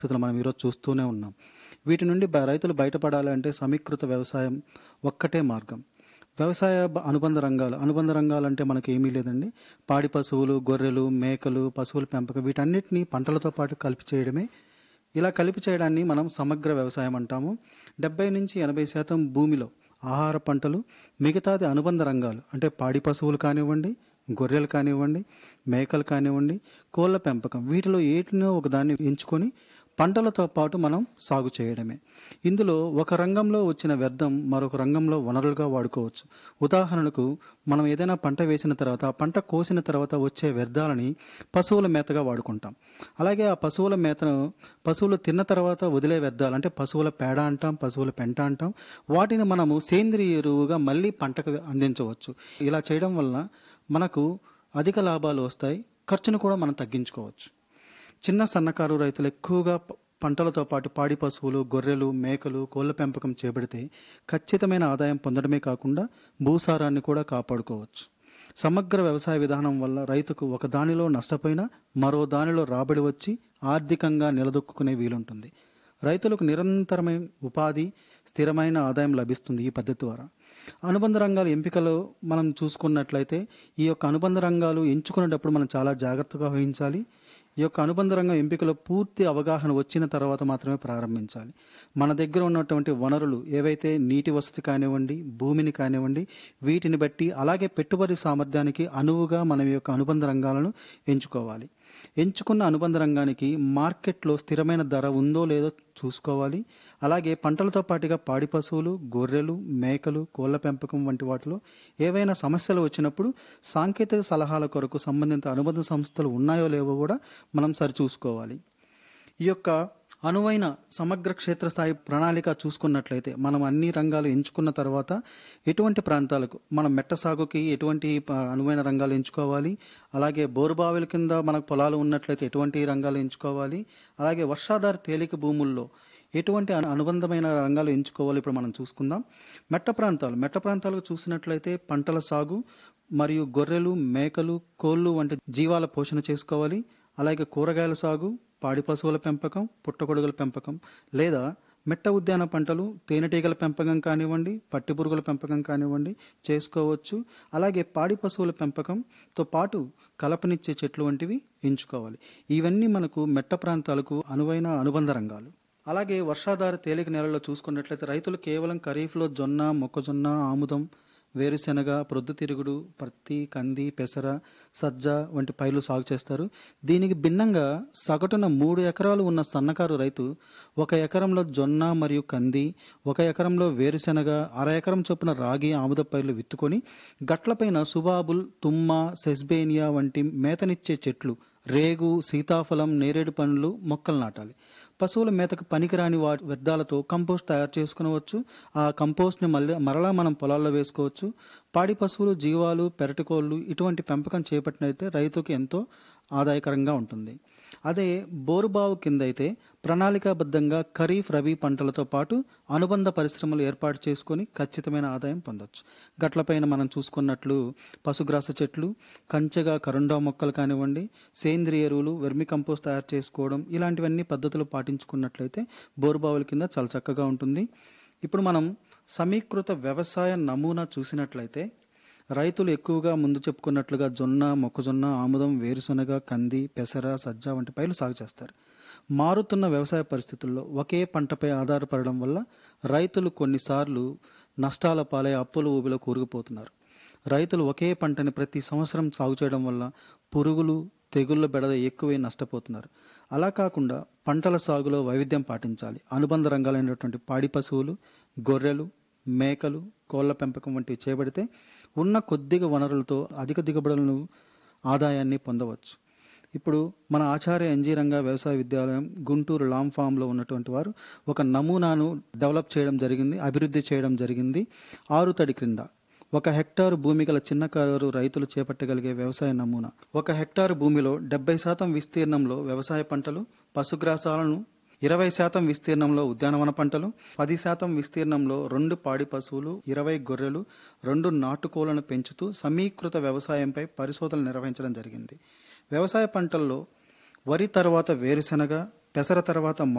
పరిస్థితులు మనం ఈరోజు చూస్తూనే ఉన్నాం వీటి నుండి బ- రైతులు బయటపడాలంటే సమీకృత వ్యవసాయం ఒక్కటే మార్గం వ్యవసాయ బ- అనుబంధ రంగాలు అనుబంధ రంగాలు అంటే మనకి ఏమీ లేదండి పాడి పశువులు గొర్రెలు మేకలు పశువుల పెంపకం వీటన్నిటిని పంటలతో పాటు కలిపి చేయడమే ఇలా కలిపి చేయడాన్ని మనం సమగ్ర వ్యవసాయం అంటాము డెబ్బై నుంచి ఎనభై శాతం భూమిలో ఆహార పంటలు మిగతాది అనుబంధ రంగాలు అంటే పాడి పశువులు కానివ్వండి గొర్రెలు కానివ్వండి మేకలు కానివ్వండి కోళ్ళ పెంపకం వీటిలో ఏటినో ఒక దాన్ని ఎంచుకొని పంటలతో పాటు మనం సాగు చేయడమే ఇందులో ఒక రంగంలో వచ్చిన వ్యర్థం మరొక రంగంలో వనరులుగా వాడుకోవచ్చు ఉదాహరణకు మనం ఏదైనా పంట వేసిన తర్వాత ఆ పంట కోసిన తర్వాత వచ్చే వ్యర్థాలని పశువుల మేతగా వాడుకుంటాం అలాగే ఆ పశువుల మేతను పశువులు తిన్న తర్వాత వదిలే వ్యర్థాలు అంటే పశువుల పేడ అంటాం పశువుల పెంట అంటాం వాటిని మనము సేంద్రియ ఎరువుగా మళ్ళీ పంటకు అందించవచ్చు ఇలా చేయడం వలన మనకు అధిక లాభాలు వస్తాయి ఖర్చును కూడా మనం తగ్గించుకోవచ్చు చిన్న సన్నకారు రైతులు ఎక్కువగా ప- పంటలతో పాటు పాడి పశువులు గొర్రెలు మేకలు కోళ్ల పెంపకం చేపడితే ఖచ్చితమైన ఆదాయం పొందడమే కాకుండా భూసారాన్ని కూడా కాపాడుకోవచ్చు సమగ్ర వ్యవసాయ విధానం వల్ల రైతుకు ఒక దానిలో నష్టపోయినా మరో దానిలో రాబడి వచ్చి ఆర్థికంగా నిలదొక్కునే వీలుంటుంది రైతులకు నిరంతరమైన ఉపాధి స్థిరమైన ఆదాయం లభిస్తుంది ఈ పద్ధతి ద్వారా అనుబంధ రంగాల ఎంపికలో మనం చూసుకున్నట్లయితే ఈ యొక్క అనుబంధ రంగాలు ఎంచుకునేటప్పుడు మనం చాలా జాగ్రత్తగా వహించాలి ఈ యొక్క అనుబంధ రంగం ఎంపికలో పూర్తి అవగాహన వచ్చిన తర్వాత మాత్రమే ప్రారంభించాలి మన దగ్గర ఉన్నటువంటి వనరులు ఏవైతే నీటి వసతి కానివ్వండి భూమిని కానివ్వండి వీటిని బట్టి అలాగే పెట్టుబడి సామర్థ్యానికి అనువుగా మనం ఈ యొక్క అనుబంధ రంగాలను ఎంచుకోవాలి ఎంచుకున్న అనుబంధ రంగానికి మార్కెట్లో స్థిరమైన ధర ఉందో లేదో చూసుకోవాలి అలాగే పంటలతో పాటుగా పాడి పశువులు గొర్రెలు మేకలు కోళ్ల పెంపకం వంటి వాటిలో ఏవైనా సమస్యలు వచ్చినప్పుడు సాంకేతిక సలహాల కొరకు సంబంధిత అనుబంధ సంస్థలు ఉన్నాయో లేవో కూడా మనం సరిచూసుకోవాలి ఈ యొక్క అనువైన సమగ్ర క్షేత్రస్థాయి ప్రణాళిక చూసుకున్నట్లయితే మనం అన్ని రంగాలు ఎంచుకున్న తర్వాత ఎటువంటి ప్రాంతాలకు మనం మెట్ట సాగుకి ఎటువంటి ప- అనువైన రంగాలు ఎంచుకోవాలి అలాగే బోరుబావిల కింద మనకు పొలాలు ఉన్నట్లయితే ఎటువంటి రంగాలు ఎంచుకోవాలి అలాగే వర్షాధార తేలిక భూముల్లో ఎటువంటి అను- అనుబంధమైన రంగాలు ఎంచుకోవాలి ఇప్పుడు మనం చూసుకుందాం మెట్ట ప్రాంతాలు మెట్ట ప్రాంతాలకు చూసినట్లయితే పంటల సాగు మరియు గొర్రెలు మేకలు కోళ్ళు వంటి జీవాల పోషణ చేసుకోవాలి అలాగే కూరగాయల సాగు పాడి పశువుల పెంపకం పుట్టగొడుగుల పెంపకం లేదా మెట్ట ఉద్యాన పంటలు తేనెటీగల పెంపకం కానివ్వండి పట్టి పురుగుల పెంపకం కానివ్వండి చేసుకోవచ్చు అలాగే పాడి పశువుల పెంపకంతో పాటు కలపనిచ్చే చెట్లు వంటివి ఎంచుకోవాలి ఇవన్నీ మనకు మెట్ట ప్రాంతాలకు అనువైన అనుబంధ రంగాలు అలాగే వర్షాధార తేలిక నేలలో చూసుకున్నట్లయితే రైతులు కేవలం ఖరీఫ్లో జొన్న మొక్కజొన్న ఆముదం వేరుశెనగ ప్రొద్దుతిరుగుడు పత్తి కంది పెసర సజ్జ వంటి పైర్లు సాగు చేస్తారు దీనికి భిన్నంగా సగటున మూడు ఎకరాలు ఉన్న సన్నకారు రైతు ఒక ఎకరంలో జొన్న మరియు కంది ఒక ఎకరంలో వేరుశెనగ అర ఎకరం చొప్పున రాగి ఆముద పైర్లు విత్తుకొని గట్లపైన సుబాబుల్ తుమ్మ సెస్బేనియా వంటి మేతనిచ్చే చెట్లు రేగు సీతాఫలం నేరేడు పండ్లు మొక్కలు నాటాలి పశువుల మేతకు పనికిరాని వాటి వ్యర్థాలతో కంపోస్ట్ తయారు చేసుకునవచ్చు ఆ కంపోస్ట్ని మళ్ళీ మరలా మనం పొలాల్లో వేసుకోవచ్చు పాడి పశువులు జీవాలు పెరటికోళ్ళు ఇటువంటి పెంపకం చేపట్టినైతే రైతుకు ఎంతో ఆదాయకరంగా ఉంటుంది అదే బోరుబావు కింద అయితే ప్రణాళికాబద్ధంగా ఖరీఫ్ రబీ పంటలతో పాటు అనుబంధ పరిశ్రమలు ఏర్పాటు చేసుకొని ఖచ్చితమైన ఆదాయం పొందొచ్చు గట్లపైన మనం చూసుకున్నట్లు పశుగ్రాస చెట్లు కంచెగా కరుండా మొక్కలు కానివ్వండి సేంద్రియ ఎరువులు వెర్మి కంపోస్ట్ తయారు చేసుకోవడం ఇలాంటివన్నీ పద్ధతులు పాటించుకున్నట్లయితే బోరుబావుల కింద చాలా చక్కగా ఉంటుంది ఇప్పుడు మనం సమీకృత వ్యవసాయ నమూనా చూసినట్లయితే రైతులు ఎక్కువగా ముందు చెప్పుకున్నట్లుగా జొన్న మొక్కజొన్న ఆముదం వేరుశనగ కంది పెసర సజ్జ వంటి పైర్లు సాగు చేస్తారు మారుతున్న వ్యవసాయ పరిస్థితుల్లో ఒకే పంటపై ఆధారపడడం వల్ల రైతులు కొన్నిసార్లు నష్టాల పాలై అప్పుల ఊబిలో కూరుకుపోతున్నారు రైతులు ఒకే పంటని ప్రతి సంవత్సరం సాగు చేయడం వల్ల పురుగులు తెగుళ్ళ బెడద ఎక్కువై నష్టపోతున్నారు అలా కాకుండా పంటల సాగులో వైవిధ్యం పాటించాలి అనుబంధ రంగాలైనటువంటి పాడి పశువులు గొర్రెలు మేకలు కోళ్ల పెంపకం వంటివి చేపడితే ఉన్న కొద్దిగా వనరులతో అధిక దిగుబడులను ఆదాయాన్ని పొందవచ్చు ఇప్పుడు మన ఆచార్య ఎన్జీ రంగా వ్యవసాయ విద్యాలయం గుంటూరు లామ్ ఫామ్లో ఉన్నటువంటి వారు ఒక నమూనాను డెవలప్ చేయడం జరిగింది అభివృద్ధి చేయడం జరిగింది ఆరు తడి క్రింద ఒక హెక్టారు భూమి గల చిన్నకారు రైతులు చేపట్టగలిగే వ్యవసాయ నమూనా ఒక హెక్టారు భూమిలో డెబ్బై శాతం విస్తీర్ణంలో వ్యవసాయ పంటలు పశుగ్రాసాలను ఇరవై శాతం విస్తీర్ణంలో ఉద్యానవన పంటలు పది శాతం విస్తీర్ణంలో రెండు పాడి పశువులు ఇరవై గొర్రెలు రెండు నాటుకోళ్లను పెంచుతూ సమీకృత వ్యవసాయంపై పరిశోధనలు నిర్వహించడం జరిగింది వ్యవసాయ పంటల్లో వరి తర్వాత వేరుశెనగ పెసర తర్వాత